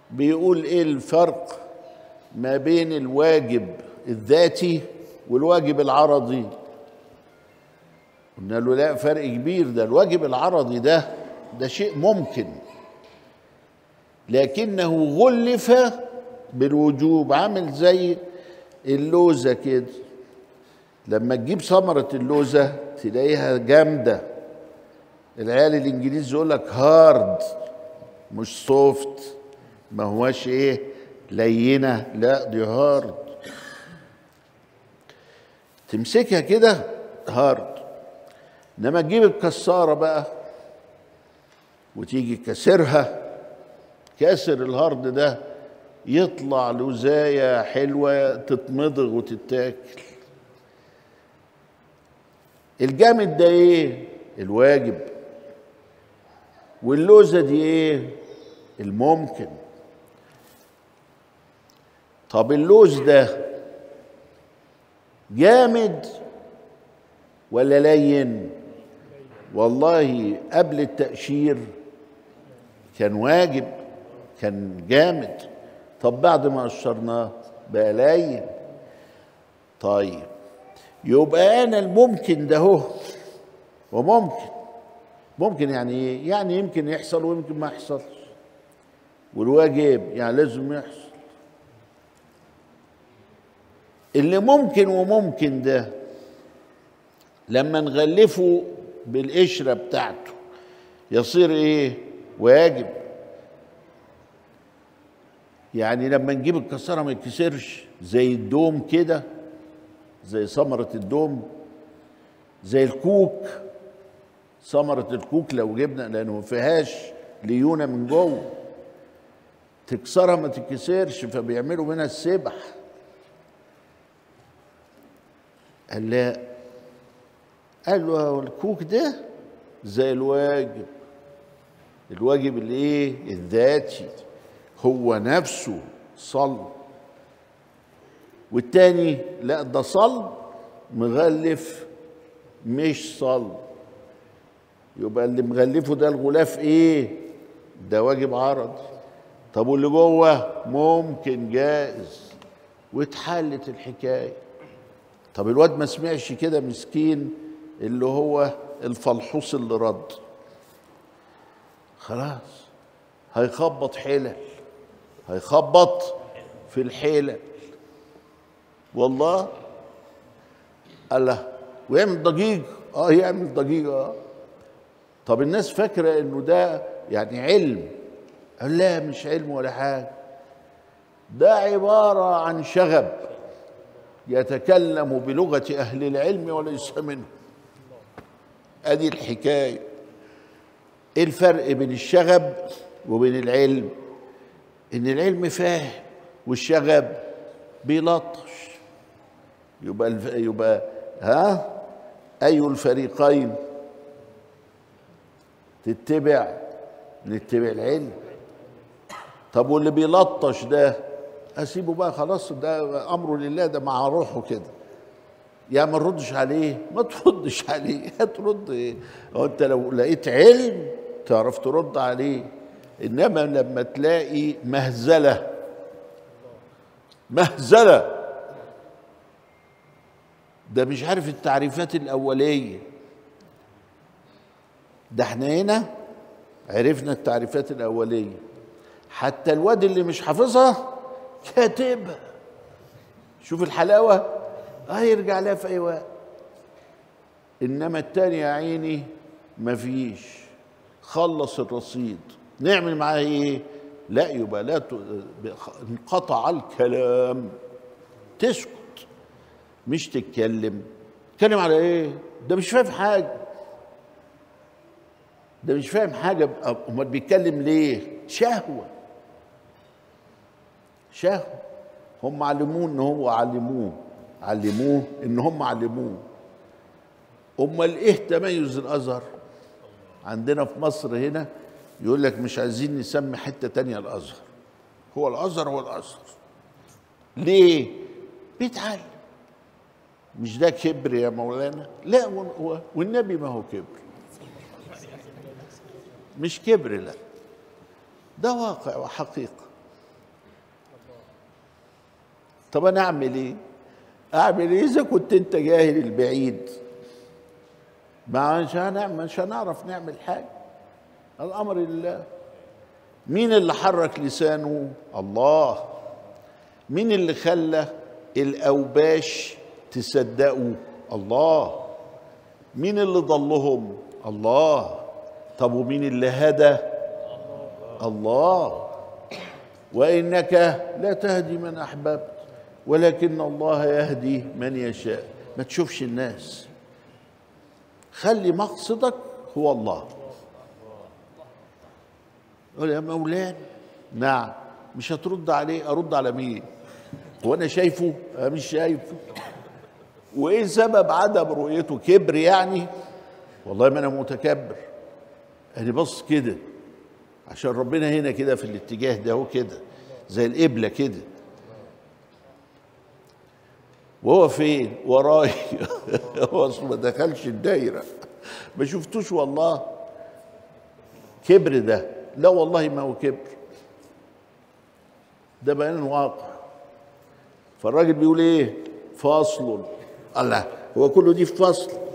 بيقول ايه الفرق ما بين الواجب الذاتي والواجب العرضي قلنا له لا فرق كبير ده الواجب العرضي ده ده شيء ممكن لكنه غلف بالوجوب عامل زي اللوزة كده لما تجيب ثمرة اللوزة تلاقيها جامدة العيال الانجليزي يقول لك هارد مش سوفت ما هواش ايه لينة لا دي هارد تمسكها كده هارد انما تجيب الكسارة بقى وتيجي كسرها كسر الهارد ده يطلع لزاية حلوة تتمضغ وتتاكل الجامد ده ايه الواجب واللوزة دي ايه الممكن طب اللوز ده جامد ولا لين والله قبل التأشير كان واجب كان جامد طب بعد ما قشرناه بقى لين طيب يبقى انا الممكن ده هو وممكن ممكن يعني ايه يعني يمكن يحصل ويمكن ما يحصلش والواجب يعني لازم يحصل اللي ممكن وممكن ده لما نغلفه بالقشره بتاعته يصير ايه واجب يعني لما نجيب الكسره ما يتكسرش زي الدوم كده زي ثمره الدوم زي الكوك ثمره الكوك لو جبنا لانه ما فيهاش ليونه من جوه تكسرها ما تتكسرش فبيعملوا منها السبح قال لا قال له الكوك ده زي الواجب الواجب الايه الذاتي هو نفسه صلب والتاني لا ده صلب مغلف مش صلب يبقى اللي مغلفه ده الغلاف ايه ده واجب عرض طب واللي جوه ممكن جائز واتحلت الحكايه طب الواد ما سمعش كده مسكين اللي هو الفلحوص اللي رد خلاص هيخبط حلل هيخبط في الحلل والله الله ويعمل ضجيج اه يعمل ضجيج اه طب الناس فاكره انه ده يعني علم قال لا مش علم ولا حاجه ده عباره عن شغب يتكلم بلغه اهل العلم وليس منه ادي الحكايه ايه الفرق بين الشغب وبين العلم ان العلم فاهم والشغب بيلطش يبقى الف... يبقى ها اي الفريقين تتبع نتبع العلم طب واللي بيلطش ده اسيبه بقى خلاص ده امره لله ده مع روحه كده يا ما نردش عليه ما تردش عليه هترد ايه هو انت لو لقيت علم تعرف ترد عليه انما لما تلاقي مهزله مهزله ده مش عارف التعريفات الاوليه ده احنا هنا عرفنا التعريفات الاوليه حتى الواد اللي مش حافظها كاتبها شوف الحلاوه هيرجع لها في اي وقت انما التاني يا عيني مفيش خلص الرصيد نعمل معاه ايه لا يبقى لا ت... انقطع الكلام تسكت مش تتكلم تتكلم على ايه ده مش فاهم حاجه ده مش فاهم حاجه امال بيتكلم ليه شهوه شهوه هم علموه ان هو علموه علموه ان هم علموه امال ايه تميز الازهر عندنا في مصر هنا يقول لك مش عايزين نسمي حته تانية الازهر هو الازهر هو الازهر ليه بيتعلم مش ده كبر يا مولانا لا والنبي ما هو كبر مش كبر لا ده واقع وحقيقه طب انا اعمل ايه اعمل ايه اذا كنت انت جاهل البعيد ما مش هنعمل مش هنعرف نعمل حاجه الامر لله مين اللي حرك لسانه الله مين اللي خلى الاوباش تصدقوا الله مين اللي ضلهم الله طب ومين اللي هدى الله وانك لا تهدي من احببت ولكن الله يهدي من يشاء ما تشوفش الناس خلي مقصدك هو الله قول يا مولانا نعم مش هترد عليه ارد على مين وانا شايفه أنا مش شايفه وايه سبب عدم رؤيته كبر يعني والله ما انا متكبر انا بص كده عشان ربنا هنا كده في الاتجاه ده هو كده زي القبله كده وهو فين وراي هو اصلا ما دخلش الدايره ما شفتوش والله كبر ده لا والله ما هو كبر ده بيان واقع فالراجل بيقول ايه فاصل الله هو كله دي في فصل